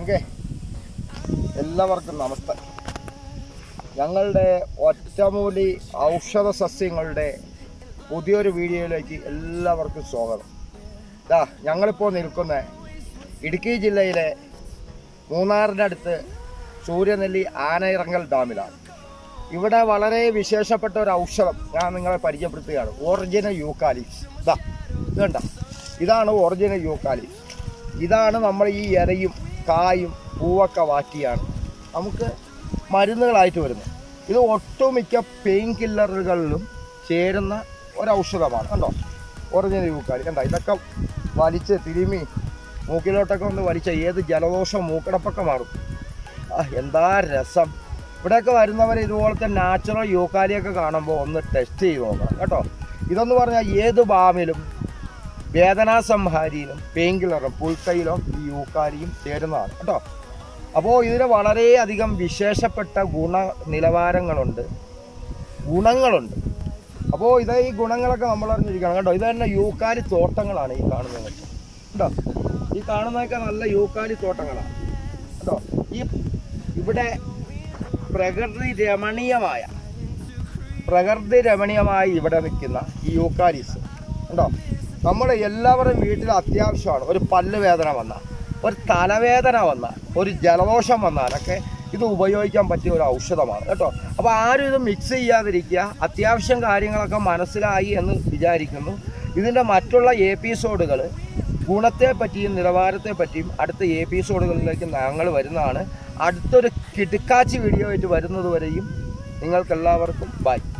okay എല്ലാവർക്കും നമസ്തേ ഞങ്ങളുടെ ഒറ്റമൂലി ഔഷധ സസ്യങ്ങളുടെ പുതിയൊരു വീഡിയോയിലേക്ക് എല്ലാവർക്കും സ്വാഗതം ഇതാ ഞങ്ങളിപ്പോൾ നിൽക്കുന്ന ഇടുക്കി ജില്ലയിലെ മൂന്നാറിൻ്റെ അടുത്ത് സൂര്യനെല്ലി ആനയിറങ്ങൽ ഡാമിലാണ് ഇവിടെ വളരെ വിശേഷപ്പെട്ട ഒരു ഔഷധം ഞാൻ നിങ്ങളെ പരിചയപ്പെടുത്തുകയാണ് ഒറിജിനൽ യൂക്കാലിസ് ഇതാ ഇത് കണ്ട ഇതാണ് ഒറിജിനൽ യൂക്കാലിസ് ഇതാണ് നമ്മൾ ഈ ഇലയും കായും പൂവൊക്കെ വാറ്റിയാണ് നമുക്ക് മരുന്നുകളായിട്ട് വരുന്നത് ഇത് ഒട്ടുമിക്ക പെയിൻ കില്ലറുകളിലും ചേരുന്ന ഒരു ഔഷധമാണ് കണ്ടോ ഒറിജിനൽ യൂക്കാലി കണ്ടോ ഇതൊക്കെ വലിച്ച് തിരുമി മൂക്കിലോട്ടൊക്കെ ഒന്ന് വലിച്ച ഏത് ജലദോഷം മൂക്കടപ്പൊക്കെ മാറും ആ എന്താ രസം ഇവിടെയൊക്കെ വരുന്നവർ ഇതുപോലത്തെ നാച്ചുറൽ യൂക്കാലിയൊക്കെ കാണുമ്പോൾ ഒന്ന് ടെസ്റ്റ് ചെയ്ത് നോക്കണം കേട്ടോ ഇതെന്ന് പറഞ്ഞാൽ ഏത് ബാമിലും വേദനാസംഹാരിയിലും പെയിൻ കില്ലറും പുൽക്കയിലും ഈ യൂക്കാലിയും ചേരുന്നതാണ് കേട്ടോ അപ്പോൾ ഇതിന് വളരെയധികം വിശേഷപ്പെട്ട ഗുണ നിലവാരങ്ങളുണ്ട് ഗുണങ്ങളുണ്ട് അപ്പോൾ ഇത് ഈ ഗുണങ്ങളൊക്കെ നമ്മൾ അറിഞ്ഞിരിക്കണം കേട്ടോ ഇത് തന്നെ യൂക്കാലി തോട്ടങ്ങളാണ് ഈ കാണുന്നത് കേട്ടോ ഈ കാണുന്നതൊക്കെ നല്ല യൂക്കാലി തോട്ടങ്ങളാണ് കേട്ടോ ഈ ഇവിടെ പ്രകൃതി രമണീയമായ പ്രകൃതി രമണീയമായി ഇവിടെ നിൽക്കുന്ന ഈ യൂക്കാലിസ് ഉണ്ടോ നമ്മുടെ എല്ലാവരും വീട്ടിൽ അത്യാവശ്യമാണ് ഒരു പല്ല് വേദന വന്നാൽ ഒരു തലവേദന വന്നാൽ ഒരു ജലദോഷം വന്നാലൊക്കെ ഇത് ഉപയോഗിക്കാൻ പറ്റിയ ഒരു ഔഷധമാണ് കേട്ടോ അപ്പോൾ ആരും ഇത് മിക്സ് ചെയ്യാതിരിക്കുക അത്യാവശ്യം കാര്യങ്ങളൊക്കെ മനസ്സിലായി എന്ന് വിചാരിക്കുന്നു ഇതിൻ്റെ മറ്റുള്ള എപ്പിസോഡുകൾ ഗുണത്തെ പറ്റിയും നിലവാരത്തെ പറ്റിയും അടുത്ത എപ്പിസോഡുകളിലേക്ക് ഞങ്ങൾ വരുന്നതാണ് അടുത്തൊരു കിടുക്കാച്ചി വീഡിയോ ആയിട്ട് വരുന്നത് വരെയും നിങ്ങൾക്കെല്ലാവർക്കും ബൈ